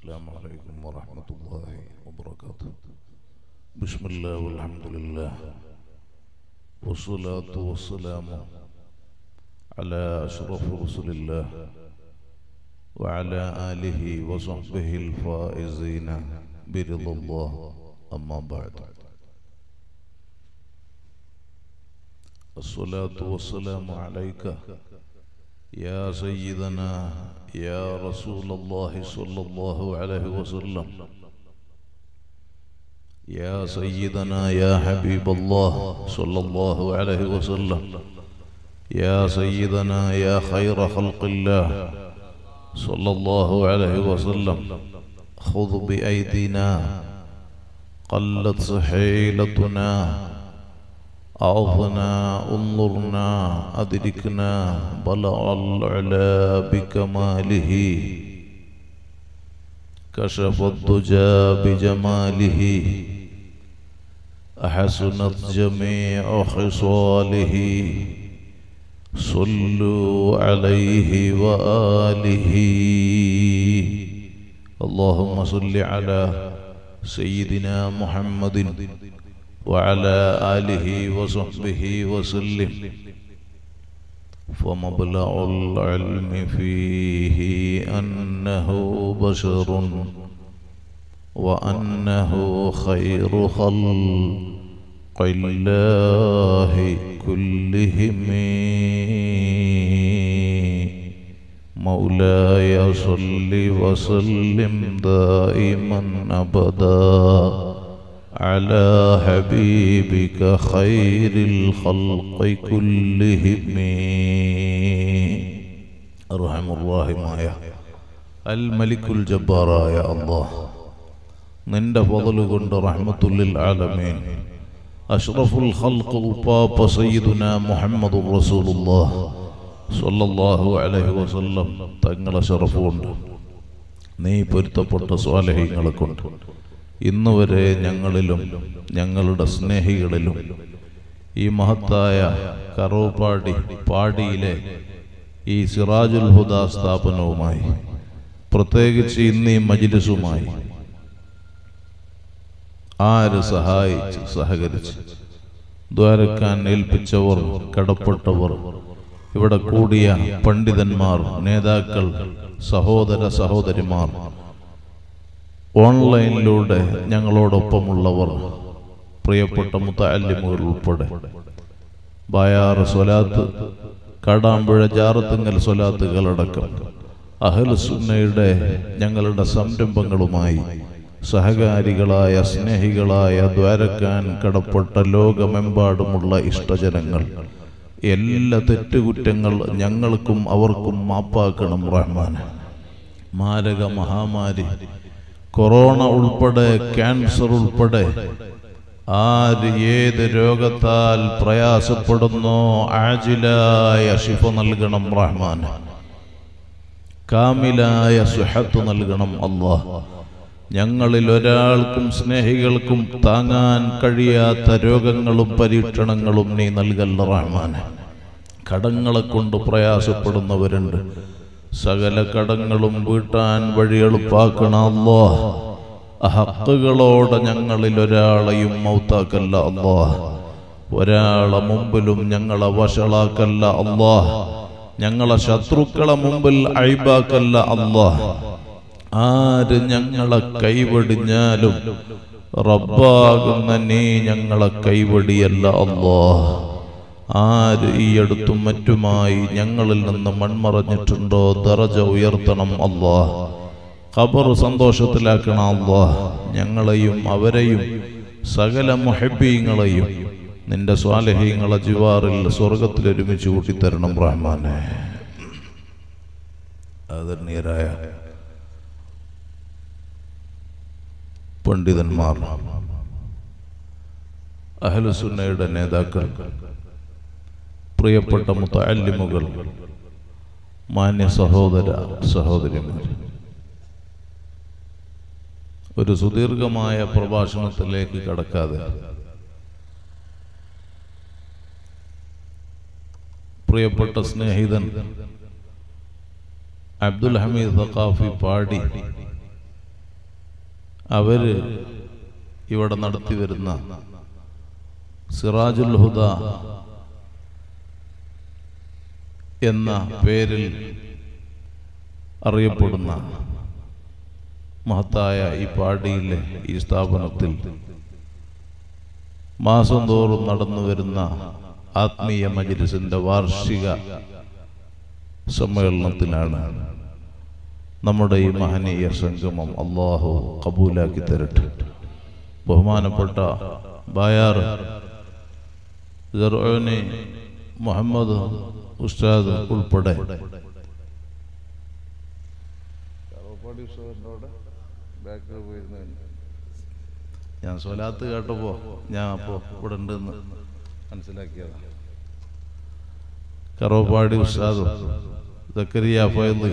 السلام عليكم ورحمة الله وبركاته بسم الله والحمد لله والصلاة والسلام على أشرف رسل الله وعلى آله وصحبه الفائزين برضا الله أما بعد الصلاة والسلام عليك يا سيدنا يا رسول الله صلى الله عليه وسلم يا سيدنا يا حبيب الله صلى الله عليه وسلم يا سيدنا يا خير خلق الله صلى الله عليه وسلم خذ بأيدينا قلت سحيلتنا أعظنا انظرنا أدركنا بلغ العلا بكماله كشف الدجى بجماله أحسنت جميع خصاله صلوا عليه وآله اللهم صل على سيدنا محمد وعلى آله وصحبه وسلم فمبلغ العلم فيه أنه بشر وأنه خير خلق الله كلهم مولاي صل وسلم دائما أبدا على حبيبك خير الخلق كلهم أرحم الراحماയ അൽ മലിക്കുൽ ജബ്ബാറായ അള്ളാഹ് നിന്റെ ഫضل കൊണ്ട് റഹ്മത്തുല്ലിൽ ആലമീൻ അഷ്റഫുൽ ഖൽഖ് ഉപ്പാപ്പ സയ്യിദുന മുഹമ്മദുർ റസൂലുള്ളാഹ് സ്വല്ലല്ലാഹു അലൈഹി വസല്ലം തങ്ങളെ ഷറഫ് കൊണ്ട് നീ പൊരുത്തപ്പെട്ട സ്വാലഹ്യങ്ങളെ കൊണ്ട് ഇന്ന് വരെ ഞങ്ങളിലും ഞങ്ങളുടെ സ്നേഹികളിലും ഈ മഹത്തായ കറോപ്പാടി പാടിയിലെ ഈ സിറാജുൽ ഹുദ സ്ഥാപനവുമായി പ്രത്യേകിച്ച് ഇന്ന് ഈ മജിലിസുമായി ആര് സഹായിച്ച് സഹകരിച്ച് ദ്വാരക്കാൻ ഏൽപ്പിച്ചവർ കടപ്പെട്ടവർ ഇവിടെ കൂടിയ പണ്ഡിതന്മാർ നേതാക്കൾ സഹോദര സഹോദരിമാർ ഓൺലൈനിലൂടെ ഞങ്ങളോടൊപ്പമുള്ളവർ പ്രിയപ്പെട്ട മുത്തല്ലിമുകൾ ഉൾപ്പെടെ ബായാറ് സ്വലാത്ത് കാടാമ്പുഴ ജാറത്തുങ്ങൽ സ്വലാത്തുകളടക്കം അഹൽസുന്നയുടെ ഞങ്ങളുടെ സംരംഭങ്ങളുമായി സഹകാരികളായ സ്നേഹികളായ ദ്വാരക്കാൻ കടപ്പെട്ട ലോകമെമ്പാടുമുള്ള ഇഷ്ടജനങ്ങൾ എല്ലാ തെറ്റുകുറ്റങ്ങൾ ഞങ്ങൾക്കും അവർക്കും മാപ്പാക്കണം റഹ്മാൻ മാരക മഹാമാരി കൊറോണ ഉൾപ്പെടെ ക്യാൻസർ ഉൾപ്പെടെ ആര് ഏത് രോഗത്താൽ പ്രയാസപ്പെടുന്നോ ആജിലായ ശിഫ നൽകണം റഹ്മാൻ കാമിലായ സുഹത്ത് നൽകണം അള്ളാഹ് ഞങ്ങളിൽ ഒരാൾക്കും സ്നേഹികൾക്കും താങ്ങാൻ കഴിയാത്ത രോഗങ്ങളും പരീക്ഷണങ്ങളും നീ നൽകല്ല റഹ്മാൻ കടങ്ങളെ കൊണ്ട് പ്രയാസപ്പെടുന്നവരുണ്ട് സകല കടങ്ങളും വീട്ടാൻ വഴി എളുപ്പാക്കണ അല്ലോ ഹക്കുകളോടെ ഞങ്ങളിൽ ഒരാളെയും മൗത്താക്കല്ല അല്ലോ ഒരാളെ മുമ്പിലും ഞങ്ങളെ വഷളാക്കല്ല അല്ലോ ഞങ്ങളെ ശത്രുക്കളെ മുമ്പിൽ അഴിബാക്കല്ല അല്ലോ ആര് ഞങ്ങളെ കൈവടിഞ്ഞാലും റബ്ബാകുന്ന നീ ഞങ്ങളെ കൈവടിയല്ല അല്ലോ ആര് ഈ അടുത്തും മറ്റുമായി ഞങ്ങളിൽ നിന്ന് മൺമറഞ്ഞിട്ടുണ്ടോ ദറജ ഉയർത്തണം അല്ലാ ഖബർ സന്തോഷത്തിലാക്കണം അല്ലാ ഞങ്ങളെയും അവരെയും സകല മുഹബീങ്ങളെയും നിന്റെ സ്വാലഹീങ്ങളെ ജിവാറിൽ സ്വർഗത്തിൽ ഒരുമിച്ച് കൂട്ടിത്തരണം റഹ്മാനെ ആദരണീയരായ പണ്ഡിതന്മാർ അഹലുസുന്നയുടെ നേതാക്കൾ പ്രിയപ്പെട്ട മുത്തല്ലിമുകൾ മാന്യ സഹോദര സഹോദരിമാർ ഒരു സുദീർഘമായ പ്രഭാഷണത്തിലേക്ക് കടക്കാതെ പ്രിയപ്പെട്ട സ്നേഹിതൻ അബ്ദുൽ ഹമീദ് സഖാഫി പാടി അവര് ഇവിടെ നടത്തി വരുന്ന സിറാജുൽ ഹുദ എന്ന പേരിൽ അറിയപ്പെടുന്ന മഹത്തായ ഈ പാടിയിലെ ഈ സ്ഥാപനത്തിൽ മാസം തോറും നടന്നു വരുന്ന ആത്മീയ മജ്ലിസിന്റെ വാർഷിക സമ്മേളനത്തിലാണ് നമ്മുടെ ഈ മഹനീയ സംഗമം അള്ളാഹു കബൂലാക്കി തരട്ടെ ബഹുമാനപ്പെട്ട ബായാർ ജർഅനി മുഹമ്മദ് ഉസ്താദ് ഉൾപ്പെടെ ഞാൻ സ്വലാത്ത് കേട്ടപ്പോ ഞാൻ അപ്പോ ഇവിടെ ഉണ്ടെന്ന് മനസ്സിലാക്കിയതാ കറവപ്പാടി ഉസ്താദും സക്കരിയ ഫൈദ്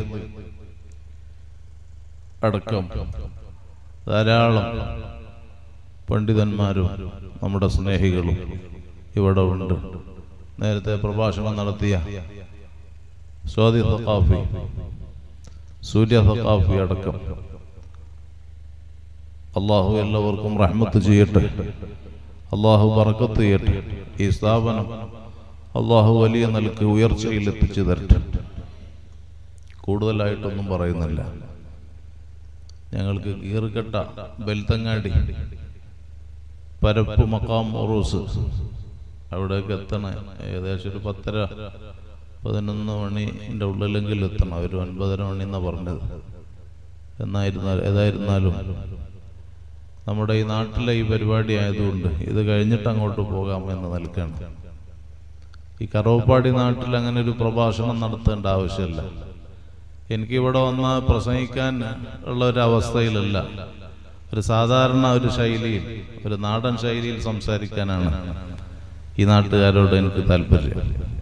അടക്കം ധാരാളം പണ്ഡിതന്മാരും നമ്മുടെ സ്നേഹികളും ഇവിടെ ഉണ്ട് നേരത്തെ പ്രഭാഷണം നടത്തിയ സ്വാതി സഖാഫി സൂര്യ സഖാഫി അടക്കം അള്ളാഹു എല്ലാവർക്കും റഹ്മത്ത് ചെയ്യട്ടെ അള്ളാഹു ബറക്കത്ത് ചെയ്യട്ടെ ഈ സ്ഥാപനം അള്ളാഹു വലിയ നിലക്ക് ഉയർച്ചയിൽ എത്തിച്ചു തരട്ടെ കൂടുതലായിട്ടൊന്നും പറയുന്നില്ല ഞങ്ങൾക്ക് കീറുകെട്ട ബെൽത്തങ്ങാടി പരപ്പ് മക്കാം ഒറൂസ് അവിടേക്ക് എത്തണ ഏകദേശം ഒരു പത്തര പതിനൊന്ന് മണിൻ്റെ ഉള്ളിലെങ്കിലും എത്തണം ഒരു ഒൻപതര മണി എന്നാണ് പറഞ്ഞത് എന്നായിരുന്നാൽ ഏതായിരുന്നാലും നമ്മുടെ ഈ നാട്ടിലെ ഈ പരിപാടി ആയതുകൊണ്ട് ഇത് കഴിഞ്ഞിട്ട് അങ്ങോട്ട് പോകാം എന്ന് നിൽക്കണം ഈ കറവപ്പാടി നാട്ടിൽ അങ്ങനെ ഒരു പ്രഭാഷണം നടത്തേണ്ട ആവശ്യമില്ല എനിക്ക് ഇവിടെ വന്ന് പ്രസംഗിക്കാൻ ഉള്ള ഒരു അവസ്ഥയിലല്ല ഒരു സാധാരണ ഒരു ശൈലിയിൽ ഒരു നാടൻ ശൈലിയിൽ സംസാരിക്കാനാണ് ഈ നാട്ടുകാരോട് എനിക്ക് താല്പര്യം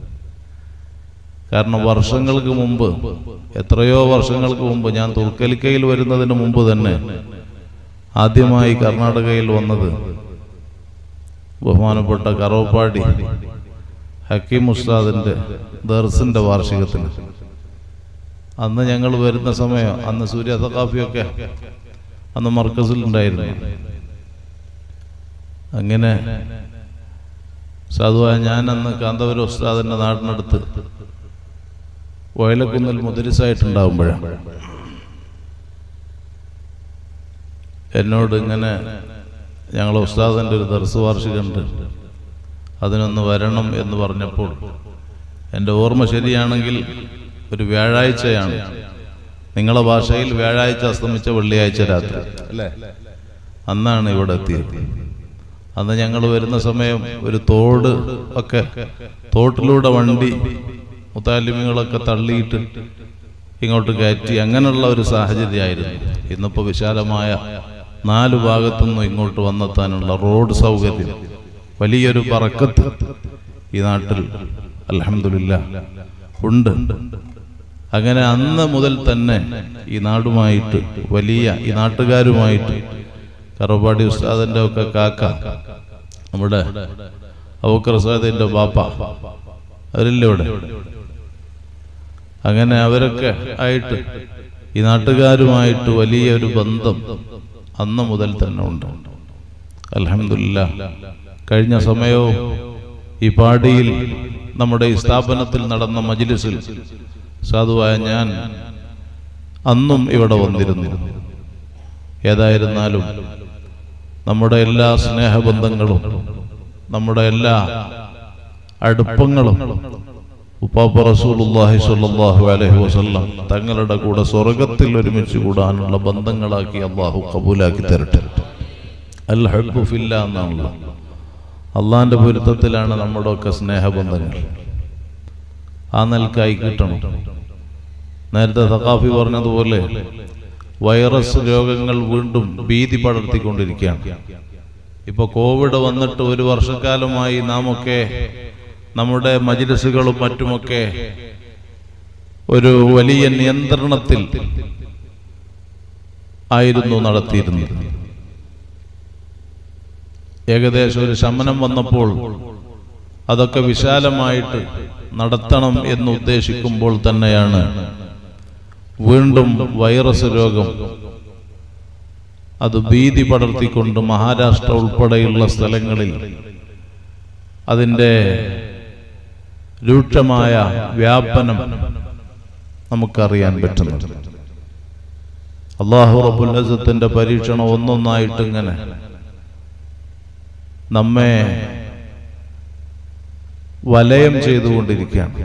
കാരണം വർഷങ്ങൾക്ക് മുമ്പ് എത്രയോ വർഷങ്ങൾക്ക് മുമ്പ് ഞാൻ തുർക്കലിക്കയിൽ വരുന്നതിന് മുമ്പ് തന്നെ ആദ്യമായി കർണാടകയിൽ വന്നത് ബഹുമാനപ്പെട്ട കറവപ്പാടി ഹക്കീം ഉസ്താദിന്റെ ദർസിന്റെ വാർഷികത്തിന് അന്ന് ഞങ്ങൾ വരുന്ന സമയം അന്ന് സൂര്യ സഖാഫിയൊക്കെ അന്ന് മർക്കസിൽ ഉണ്ടായിരുന്നു അങ്ങനെ സാധുവായ ഞാൻ അന്ന് കാന്തപുരം ഉസ്താദിന്റെ നാടിനടുത്ത് വയലക്കുന്നിൽ മുതിരിസായിട്ടുണ്ടാകുമ്പോഴാണ് എന്നോട് ഇങ്ങനെ ഞങ്ങൾ ഉസ്താദിൻ്റെ ഒരു ദർസ് വാർഷികമുണ്ട് അതിനൊന്ന് വരണം എന്ന് പറഞ്ഞപ്പോൾ എൻ്റെ ഓർമ്മ ശരിയാണെങ്കിൽ ഒരു വ്യാഴാഴ്ചയാണ് നിങ്ങളെ ഭാഷയിൽ വ്യാഴാഴ്ച അസ്തമിച്ച വെള്ളിയാഴ്ച രാത്രി അല്ലേ അന്നാണ് ഇവിടെ എത്തിയത് അന്ന് ഞങ്ങൾ വരുന്ന സമയം ഒരു തോട് ഒക്കെ തോട്ടിലൂടെ വണ്ടി മുത്താലിമികളൊക്കെ തള്ളിയിട്ട് ഇങ്ങോട്ട് കയറ്റി അങ്ങനെയുള്ള ഒരു സാഹചര്യമായിരുന്നു ഇന്നിപ്പോൾ വിശാലമായ നാല് ഭാഗത്തുനിന്നും ഇങ്ങോട്ട് വന്നെത്താനുള്ള റോഡ് സൗകര്യം വലിയൊരു പറക്കത്ത് ഈ നാട്ടിൽ അലഹമില്ല ഉണ്ട് അങ്ങനെ അന്ന് മുതൽ തന്നെ ഈ നാടുമായിട്ട് വലിയ ഈ നാട്ടുകാരുമായിട്ട് കറവാടി ഉസ്താദിന്റെ ഒക്കെ കാക്ക നമ്മുടെ അബൂക്കർ ഉസ്താദിന്റെ ബാപ്പ അവരില്ല ഇവിടെ അങ്ങനെ അവരൊക്കെ ആയിട്ട് ഈ നാട്ടുകാരുമായിട്ട് വലിയൊരു ബന്ധം അന്ന് മുതൽ തന്നെ ഉണ്ട് അലഹമില്ല കഴിഞ്ഞ സമയവും ഈ പാടിയിൽ നമ്മുടെ ഈ സ്ഥാപനത്തിൽ നടന്ന മജിലിസിൽ സാധുവായ ഞാൻ അന്നും ഇവിടെ വന്നിരുന്നു ഏതായിരുന്നാലും നമ്മുടെ എല്ലാ സ്നേഹബന്ധങ്ങളും നമ്മുടെ എല്ലാ അടുപ്പങ്ങളും ഉപ്പാപ്പ റസൂലുള്ളാഹി സ്വല്ലല്ലാഹു അലൈഹി വസല്ലം തങ്ങളുടെ കൂടെ സ്വർഗത്തിൽ ഒരുമിച്ച് കൂടാനുള്ള ബന്ധങ്ങളാക്കി അള്ളാഹു കബൂലാക്കി തരട്ടെ അൽ ഹബ്ബു ഫില്ല എന്നാണല്ലോ അള്ളാന്റെ പൊരുത്തത്തിലാണ് നമ്മുടെ ഒക്കെ സ്നേഹബന്ധങ്ങൾ ആ നിലക്കായി കിട്ടണം നേരത്തെ സഖാഫി പറഞ്ഞതുപോലെ വൈറസ് രോഗങ്ങൾ വീണ്ടും ഭീതി പടർത്തിക്കൊണ്ടിരിക്കുകയാണ് ഇപ്പൊ കോവിഡ് വന്നിട്ട് ഒരു വർഷക്കാലമായി നാം ഒക്കെ നമ്മുടെ മജിലിസുകളും മറ്റുമൊക്കെ ഒരു വലിയ നിയന്ത്രണത്തിൽ ആയിരുന്നു നടത്തിയിരുന്നത് ഏകദേശം ഒരു ശമനം വന്നപ്പോൾ അതൊക്കെ വിശാലമായിട്ട് നടത്തണം എന്ന് ഉദ്ദേശിക്കുമ്പോൾ തന്നെയാണ് വീണ്ടും വൈറസ് രോഗം അത് ഭീതി പടർത്തിക്കൊണ്ട് മഹാരാഷ്ട്ര ഉൾപ്പെടെയുള്ള സ്ഥലങ്ങളിൽ അതിൻ്റെ രൂക്ഷമായ വ്യാപനം നമുക്കറിയാൻ പറ്റുന്നുണ്ട് അള്ളാഹു റബുൽ അസത്തിന്റെ പരീക്ഷണം ഒന്നൊന്നായിട്ട് ഇങ്ങനെ നമ്മെ വലയം ചെയ്തുകൊണ്ടിരിക്കുകയാണ്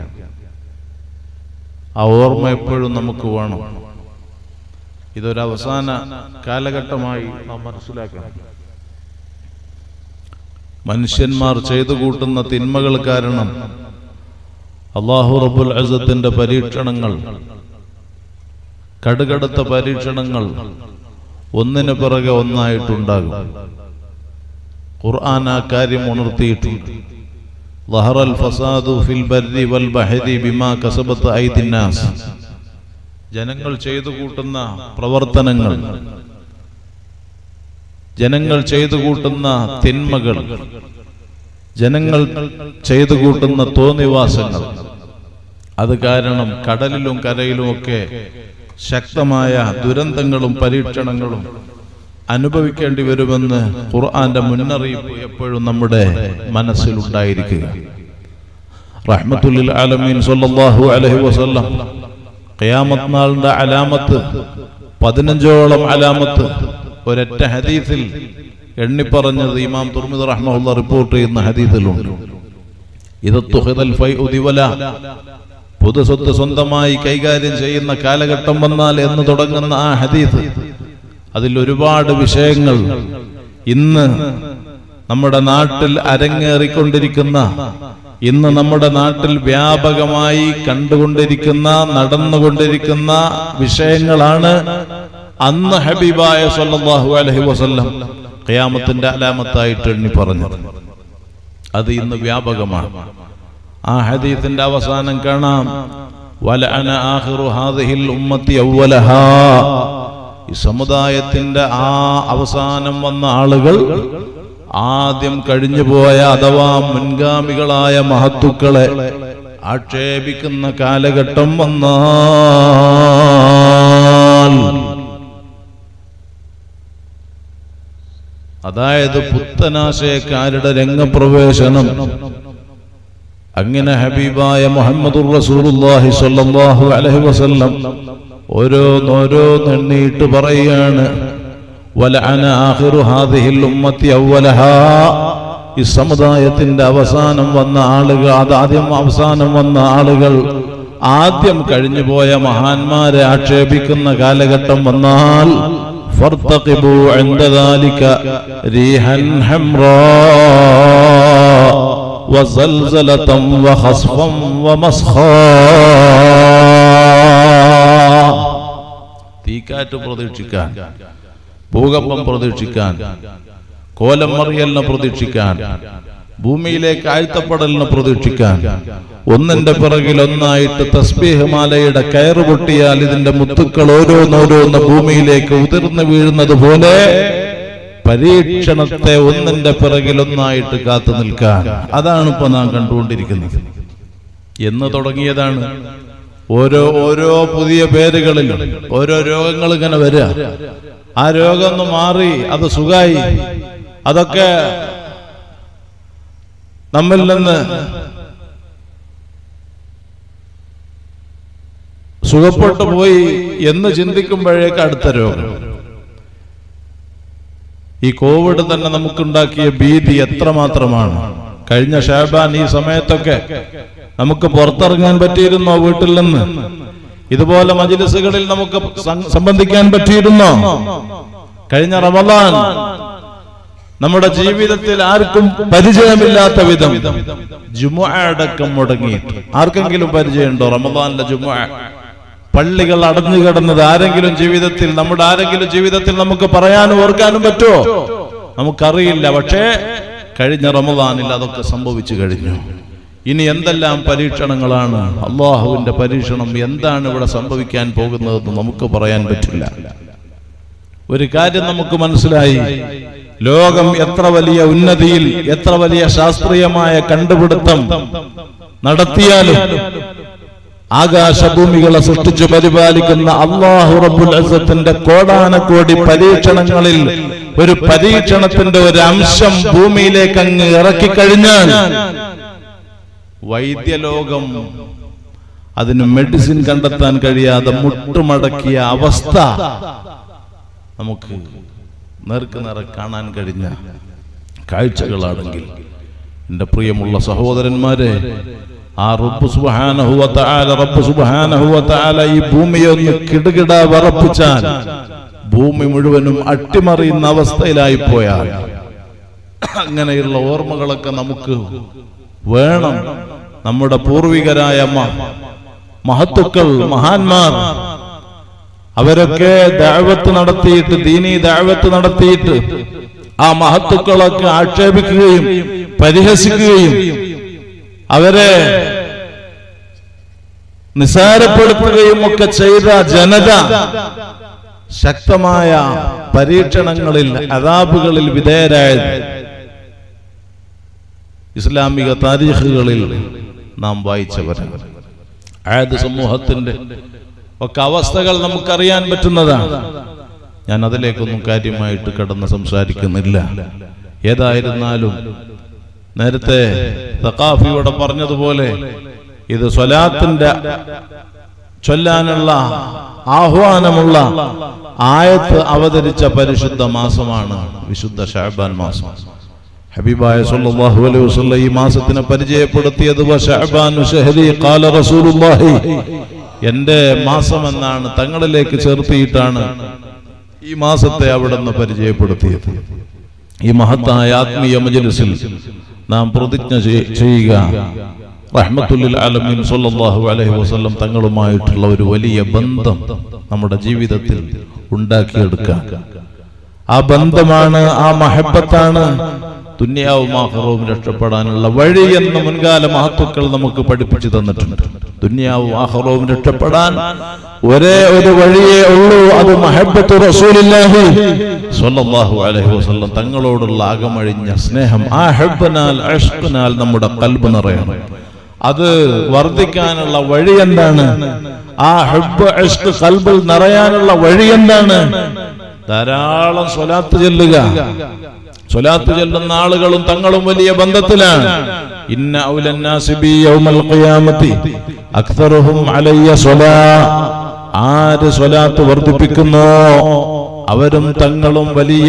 ആ ഓർമ്മ എപ്പോഴും നമുക്ക് വേണം ഇതൊരു അവസാന കാലഘട്ടമായി നാം മനസ്സിലാക്കണം മനുഷ്യന്മാർ ചെയ്തു കൂട്ടുന്ന തിന്മകൾ കാരണം അള്ളാഹു റബുൽ അസത്തിന്റെ പരീക്ഷണങ്ങൾ കടുകടുത്ത പരീക്ഷണങ്ങൾ ഒന്നിനു പിറകെ ഒന്നായിട്ടുണ്ടാകും ഖുർആൻ ആ കാര്യം ഉണർത്തിയിട്ടുണ്ട് ظهر الفساد في البر والبحر بما كسبت أيدي الناس ജനങ്ങൾ ചെയ്തു കൂട്ടുന്ന പ്രവർത്തനങ്ങൾ ജനങ്ങൾ ചെയ്തു കൂട്ടുന്ന തിന്മകൾ ജനങ്ങൾ ചെയ്തു കൂട്ടുന്ന തോന്നിവാസങ്ങൾ അത് കാരണം കടലിലും കരയിലുമൊക്കെ ശക്തമായ ദുരന്തങ്ങളും പരീക്ഷണങ്ങളും അനുഭവിക്കേണ്ടി വരുമെന്ന് ഖുർആന്റെ മുന്നറിയിപ്പ് എപ്പോഴും നമ്മുടെ മനസ്സിലുണ്ടായിരിക്കുക റഹ്മത്തുല്ലിൽ ആലമീൻ സല്ലല്ലാഹു അലൈഹി വസല്ലം ഖിയാമത്ത് നാളിന്റെ അലാമത്ത് പതിനഞ്ചോളം അലാമത്ത് ഒരൊറ്റ ഹദീസിൽ എണ്ണിപ്പറഞ്ഞത് ഇമാം തുർമിദ് റഹ്മുള്ള റിപ്പോർട്ട് ചെയ്യുന്ന ഹദീസിലുണ്ട് ഇത് തുഹിദൽ ഫൈ ഉദിവല പൊതുസ്വത്ത് സ്വന്തമായി കൈകാര്യം ചെയ്യുന്ന കാലഘട്ടം വന്നാൽ എന്ന് തുടങ്ങുന്ന ആ ഹദീസ് അതിൽ ഒരുപാട് വിഷയങ്ങൾ ഇന്ന് നമ്മുടെ നാട്ടിൽ അരങ്ങേറിക്കൊണ്ടിരിക്കുന്ന ഇന്ന് നമ്മുടെ നാട്ടിൽ വ്യാപകമായി കണ്ടുകൊണ്ടിരിക്കുന്ന നടന്നുകൊണ്ടിരിക്കുന്ന വിഷയങ്ങളാണ് അന്ന് ഹബീബായ സല്ലല്ലാഹു അലൈഹി വസല്ലം ഖിയാമത്തിന്റെ അലാമത്തായിട്ട് എണ്ണി പറഞ്ഞത് അത് ഇന്ന് വ്യാപകമാണ് ആ ഹദീസിന്റെ അവസാനം കാണാം വലഅന ആഖിറു ഹാദിഹിൽ ഉമ്മത്തി അവ്വലഹാ ഈ സമുദായത്തിന്റെ ആ അവസാനം വന്ന ആളുകൾ ആദ്യം കഴിഞ്ഞുപോയ അഥവാ മുൻഗാമികളായ മഹത്തുക്കളെ ആക്ഷേപിക്കുന്ന കാലഘട്ടം വന്നാൽ അതായത് പുത്തനാശയക്കാരുടെ രംഗപ്രവേശനം അങ്ങനെ ഹബീബായ മുഹമ്മദുർ റസൂലുള്ളാഹി സ്വല്ലല്ലാഹു അലൈഹി വസല്ലം ഓരോന്നോരോന്നെണ്ണീട്ട് പറയാണ് വലഅന ആഖിറു ഹാദിഹിൽ ഉമ്മത്തി അവ്വലഹാ ഈ സമുദായത്തിന്റെ അവസാനം വന്ന ആളുകൾ അതാദ്യം അവസാനം വന്ന ആളുകൾ ആദ്യം കഴിഞ്ഞുപോയ മഹാന്മാരെ ആക്ഷേപിക്കുന്ന കാലഘട്ടം വന്നാൽ فارتقبوا عند ذلك ريحا حمراء وزلزلة وخصفا ومسخا തീക്കാറ്റ് പ്രതീക്ഷിക്കാൻ ഭൂകമ്പം പ്രതീക്ഷിക്കാൻ കോലം മറിയലിനെ പ്രതീക്ഷിക്കാൻ ഭൂമിയിലേക്ക് ആഴ്ത്തപ്പെടലിനെ പ്രതീക്ഷിക്കാൻ ഒന്നിന്റെ പിറകിൽ ഒന്നായിട്ട് തസ്ബീഹ് മാലയുടെ കയറ് പൊട്ടിയാൽ ഇതിന്റെ മുത്തുക്കൾ ഓരോന്നോരോന്ന് ഭൂമിയിലേക്ക് ഉതിർന്നു വീഴുന്നത് പോലെ പരീക്ഷണത്തെ ഒന്നിന്റെ പിറകിൽ ഒന്നായിട്ട് കാത്തു നിൽക്കാൻ അതാണ് ഇപ്പൊ നാം കണ്ടുകൊണ്ടിരിക്കുന്നത് എന്ന് തുടങ്ങിയതാണ് ഓരോ ഓരോ പുതിയ പേരുകളിലും ഓരോ രോഗങ്ങൾ ഇങ്ങനെ വരിക ആ രോഗം ഒന്ന് മാറി അത് സുഖായി അതൊക്കെ നമ്മിൽ നിന്ന് സുഖപ്പെട്ടു പോയി എന്ന് ചിന്തിക്കുമ്പോഴേക്ക് അടുത്ത രോഗം ഈ കോവിഡ് തന്നെ നമുക്കുണ്ടാക്കിയ ഭീതി എത്രമാത്രമാണ് കഴിഞ്ഞ ഷാബാൻ ഈ സമയത്തൊക്കെ നമുക്ക് പുറത്തിറങ്ങാൻ പറ്റിയിരുന്നോ വീട്ടിൽ നിന്ന് ഇതുപോലെ മജിലിസുകളിൽ നമുക്ക് സം- സംബന്ധിക്കാൻ പറ്റിയിരുന്നോ കഴിഞ്ഞ റമദാൻ നമ്മുടെ ജീവിതത്തിൽ ആർക്കും പരിചയമില്ലാത്ത വിധം ജുമുഅ അടക്കം മുടങ്ങി ആർക്കെങ്കിലും പരിചയമുണ്ടോ റമദാനിലെ ജുമുഅ പള്ളികൾ അടഞ്ഞു കിടന്നത് ആരെങ്കിലും ജീവിതത്തിൽ നമ്മുടെ ആരെങ്കിലും ജീവിതത്തിൽ നമുക്ക് പറയാനും ഓർക്കാനും പറ്റുമോ നമുക്കറിയില്ല പക്ഷേ കഴിഞ്ഞ റമദാനിൽ അതൊക്കെ സംഭവിച്ചു കഴിഞ്ഞു ഇനി എന്തെല്ലാം പരീക്ഷണങ്ങളാണ് അള്ളാഹുവിന്റെ പരീക്ഷണം എന്താണ് ഇവിടെ സംഭവിക്കാൻ പോകുന്നതെന്ന് നമുക്ക് പറയാൻ പറ്റില്ല ഒരു കാര്യം നമുക്ക് മനസ്സിലായി ലോകം എത്ര വലിയ ഉന്നതിയിൽ എത്ര വലിയ ശാസ്ത്രീയമായ കണ്ടുപിടുത്തം നടത്തിയാലും ആകാശഭൂമികളെ സൃഷ്ടിച്ചു പരിപാലിക്കുന്ന അള്ളാഹു റബ്ബുൽ അസത്തിന്റെ കോടാനക്കോടി പരീക്ഷണങ്ങളിൽ ഒരു പരീക്ഷണത്തിന്റെ ഒരു അംശം ഭൂമിയിലേക്ക് അങ്ങ് ഇറക്കി കഴിഞ്ഞാൽ വൈദ്യലോകം അതിന് മെഡിസിൻ കണ്ടെത്താൻ കഴിയാതെ മുട്ടുമടക്കിയ അവസ്ഥ നമുക്ക് നേർക്ക് നേരെ കാണാൻ കഴിഞ്ഞ കാഴ്ചകളാണെങ്കിൽ എന്റെ പ്രിയമുള്ള സഹോദരന്മാരെ ആ റബ്ബ് സുബ്ഹാനഹു വ തആല റബ്ബ് സുബ്ഹാനഹു വ തആല ഈ ഭൂമിയെ ഒന്ന് കിടുകിട വിറപ്പിച്ചാൽ ഭൂമി മുഴുവനും അട്ടിമറിയുന്ന അവസ്ഥയിലായി പോയാൽ അങ്ങനെയുള്ള ഓർമ്മകളൊക്കെ നമുക്ക് വേണം നമ്മുടെ പൂർവികരായ മ- മഹത്തുക്കൾ മഹാന്മാർ അവരൊക്കെ ദഅവത്ത് നടത്തിയിട്ട് ദീനി ദഅവത്ത് നടത്തിയിട്ട് ആ മഹത്തുക്കളൊക്കെ ആക്ഷേപിക്കുകയും പരിഹസിക്കുകയും അവരെ നിസാരപ്പെടുത്തുകയും ഒക്കെ ചെയ്ത ജനത ശക്തമായ പരീക്ഷണങ്ങളിൽ അതാബുകളിൽ വിധേയരായത് ഇസ്ലാമിക താരീഖുകളിൽ നാം വായിച്ചവരാണ് ആയത് സമൂഹത്തിന്റെ ഒക്കെ അവസ്ഥകൾ നമുക്കറിയാൻ പറ്റുന്നതാണ് ഞാൻ അതിലേക്കൊന്നും കാര്യമായിട്ട് കടന്ന് സംസാരിക്കുന്നില്ല ഏതായിരുന്നാലും നേരത്തെ തക്കാഫിയോടെ പറഞ്ഞതുപോലെ ഇത് സ്വലാത്തിന്റെ ചൊല്ലാനുള്ള ആഹ്വാനമുള്ള ആയത്ത് അവതരിച്ച പരിശുദ്ധ മാസമാണ് വിശുദ്ധ ഷാബാൻ മാസം ഹബീബായ സല്ലല്ലാഹു അലൈഹി വസല്ലം ഈ മാസത്തിനെ പരിചയപ്പെടുത്തിയത് വ ശഅബാനു ശഹരി ഖാല റസൂലുള്ളാഹി എന്റെ മാസം എന്നാണ് തങ്ങളിലേക്ക് ചേർത്തിയിട്ടാണ് ഈ മാസത്തെ അവിടുന്ന് പരിചയപ്പെടുത്തിയത് ഈ മഹത്തായ ആത്മീയ മജ്ലിസിൽ നാം പ്രതിജ്ഞ ചെയ്- ചെയ്യുക റഹ്മത്തുല്ലിൽ ആലമീൻ സല്ലല്ലാഹു അലൈഹി വസല്ലം തങ്ങളുമായിട്ടുള്ള ഒരു വലിയ ബന്ധം നമ്മുടെ ജീവിതത്തിൽ ഉണ്ടാക്കിയെടുക്കുക ആ ബന്ധമാണ് ആ മഹബത്താണ് ദുന്യാവും ആഹ്റവും രക്ഷപ്പെടാനുള്ള വഴി എന്ന് മുൻകാല മഹത്വക്കൾ നമുക്ക് പഠിപ്പിച്ചു തന്നിട്ടുണ്ട് ദുന്യാവും ആഹ്റവും രക്ഷപ്പെടാൻ ഒരേ ഒരു വഴിയേ ഉള്ളൂ അത് മഹബത്ത് റസൂലില്ലാഹി സ്വല്ലല്ലാഹു അലൈഹി വസല്ലം തങ്ങളോടുള്ള അകമഴിഞ്ഞ സ്നേഹം ആ ഹബ്ബനാൽ അഷ്ഖനാൽ നമ്മുടെ കൽബ് നിറയണം അത് വർദ്ധിക്കാനുള്ള വഴി എന്താണ് ആ ഹബ്ബ് അഷ്ഖ് കൽബിൽ നിറയാനുള്ള വഴി എന്താണ് ധാരാളം സ്വലാത്ത് ചെല്ലുക സ്വലാത്ത് ചെല്ലുന്ന ആളുകളും തങ്ങളും വലിയ ബന്ധത്തിലാണ് ഇന്ന ഔലന്നാസി ബി യൗമൽ ഖിയാമത്തി അക്തറുഹും അലയ്യ സ്വലാ ആര് സ്വലാത്ത് വർദ്ധിപ്പിക്കുന്നോ അവരും തങ്ങളും വലിയ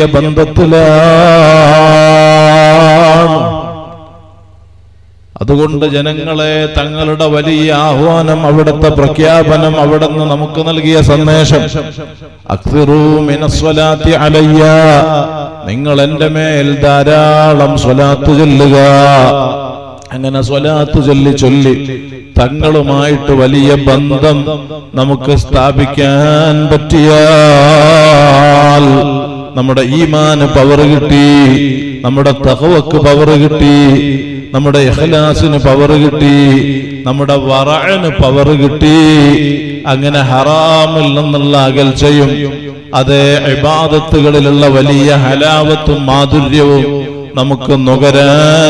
ബന്ധത്തിലാണ് അതുകൊണ്ട് ജനങ്ങളെ തങ്ങളുടെ വലിയ ആഹ്വാനം അവിടുത്തെ പ്രഖ്യാപനം അവിടുന്ന് നമുക്ക് നൽകിയ സന്ദേശം അക്സിറൂ മിനസ്വലാത്തി അലയ്യ നിങ്ങൾ എന്റെ മേൽ ധാരാളം സ്വലാത്ത് ചൊല്ലുക അങ്ങനെ സ്വലാത്ത് ചൊല്ലി ചൊല്ലി തങ്ങളുമായിട്ട് വലിയ ബന്ധം നമുക്ക് സ്ഥാപിക്കാൻ പറ്റിയാൽ നമ്മുടെ ഈമാന് പവർ കിട്ടി നമ്മുടെ തഹവക്ക് പവർ കിട്ടി നമ്മുടെ ഇഖ്ലാസിന് പവർ കിട്ടി നമ്മുടെ വറഅന് പവർ കിട്ടി അങ്ങനെ ഹറാമിൽ നിന്നുള്ള അകൽച്ചയും അതേ ഇബാദത്തുകളിലുള്ള വലിയ ഹലാവത്തും മാധുര്യവും നമുക്ക് നുകരാൻ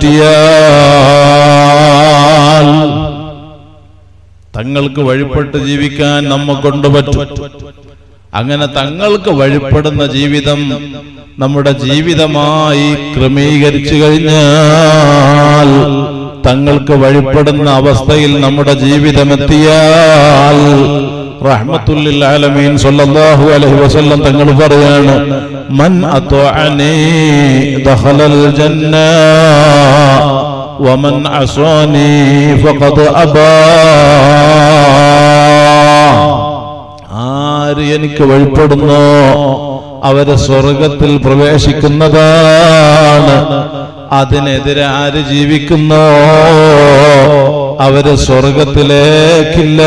പറ്റിയാൽ തങ്ങൾക്ക് വഴിപ്പെട്ട് ജീവിക്കാൻ നമ്മെ കൊണ്ട് പറ്റും അങ്ങനെ തങ്ങൾക്ക് വഴിപ്പെടുന്ന ജീവിതം നമ്മുടെ ജീവിതമായി ക്രമീകരിച്ചു കഴിഞ്ഞാൽ തങ്ങൾക്ക് വഴിപ്പെടുന്ന അവസ്ഥയിൽ നമ്മുടെ ജീവിതം എത്തിയാൽ റഹ്മത്തുല്ലിൽ ആലമീൻ സല്ലല്ലാഹു അലൈഹി വസല്ലം തങ്ങൾ പറയാണ് മൻ അത്വഅനി ദഖലൽ ജന്ന വമൻ അസ്വാനി ഫഖദ് അബാ ആര് എനിക്ക് വഴിപ്പെടുന്നോ അവര് സ്വർഗത്തിൽ പ്രവേശിക്കുന്നതാണ് അതിനെതിരെ ആര് ജീവിക്കുന്നോ അവര് സ്വർഗത്തിലേക്കില്ല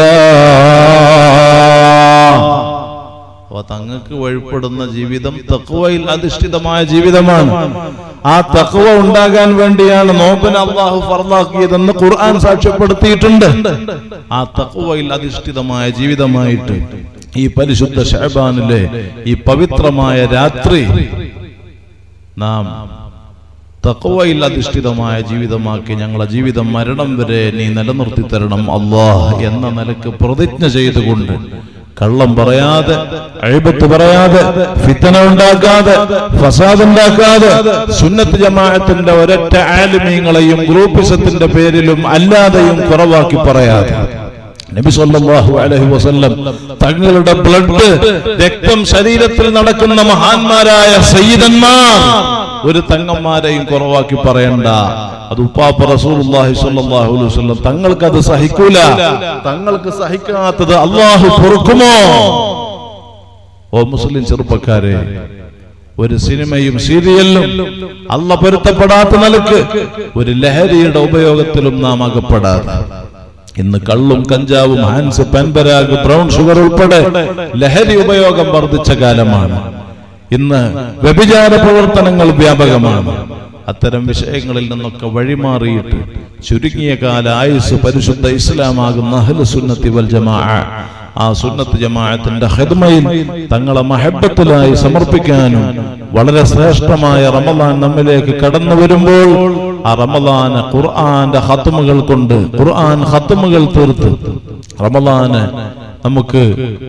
അപ്പൊ തങ്ങൾക്ക് വഴിപ്പെടുന്ന ജീവിതം തക്കുവയിൽ അധിഷ്ഠിതമായ ജീവിതമാണ് ആ തക്കുവ ഉണ്ടാകാൻ വേണ്ടിയാണ് നോബിന് അള്ളാഹു ഫർലാക്കിയതെന്ന് ഖുർആൻ സാക്ഷ്യപ്പെടുത്തിയിട്ടുണ്ട് ആ തക്കുവയിൽ അധിഷ്ഠിതമായ ജീവിതമായിട്ട് ഈ പരിശുദ്ധ ഷഹബാനിലെ ഈ പവിത്രമായ രാത്രി നാം തക്കവയിൽ അധിഷ്ഠിതമായ ജീവിതമാക്കി ഞങ്ങളെ ജീവിതം മരണം വരെ നീ നിലനിർത്തി തരണം അള്ളാഹ് എന്ന നിലക്ക് പ്രതിജ്ഞ ചെയ്തുകൊണ്ട് കള്ളം പറയാതെ അഴിബത്ത് പറയാതെ ഫിത്തന ഉണ്ടാക്കാതെ ഫസാദ് ഉണ്ടാക്കാതെ സുന്നത്ത് ജമാഅത്തിന്റെ ഒരൊറ്റ ആലിമീങ്ങളെയും ഗ്രൂപ്പിസത്തിന്റെ പേരിലും അല്ലാതെയും കുറവാക്കി പറയാതെ നബി സല്ലല്ലാഹു അലൈഹി വസല്ലം തങ്ങളുടെ ബ്ലഡ് രക്തം ശരീരത്തിൽ നടക്കുന്ന മഹാന്മാരായ സയ്യിദന്മാർ ഒരു തങ്ങന്മാരെയും കുറവാക്കി പറയണ്ട അത് ഉപ്പാപ്പ റസൂലുള്ളാഹി സ്വല്ലല്ലാഹു അലൈഹി വസല്ലം തങ്ങൾക്ക് അത് സഹിക്കൂല തങ്ങൾക്ക് സഹിക്കാത്തത് അള്ളാഹു പൊറുക്കുമോ ഓ മുസ്ലിം ചെറുപ്പക്കാരെ ഒരു സിനിമയും സീരിയലിലും അല്ല പൊരുത്തപ്പെടാത്ത നിലക്ക് ഒരു ലഹരിയുടെ ഉപയോഗത്തിലും നാം അകപ്പെടാതെ ഇന്ന് കള്ളും കഞ്ചാവും ഹാൻസ് പെൻപരാഗ് ബ്രൗൺ ഷുഗർ ഉൾപ്പെടെ ലഹരി ഉപയോഗം വർദ്ധിച്ച കാലമാണ് ഇന്ന് വ്യഭിചാര പ്രവർത്തനങ്ങൾ വ്യാപകമാണ് അത്തരം വിഷയങ്ങളിൽ നിന്നൊക്കെ വഴിമാറിയിട്ട് ചുരുങ്ങിയ കാല ആയുസ് പരിശുദ്ധ ഇസ്ലാമാകുന്ന അഹ്ലു സുന്നത്തി വൽ ജമാഅ ആ സുന്നത്ത് ജമാഅത്തിന്റെ ഹിദ്മയിൽ തങ്ങളെ മഹബത്തിലായി സമർപ്പിക്കാനും വളരെ ശ്രേഷ്ഠമായ റമദാൻ നമ്മിലേക്ക് കടന്നു വരുമ്പോൾ ആ റമദാന് ഖുർആന്റെ ഹത്തുമുകൾ കൊണ്ട് ഖുർആൻ ഹത്തുമുകൾ തീർത്ത് റമദാന് നമുക്ക്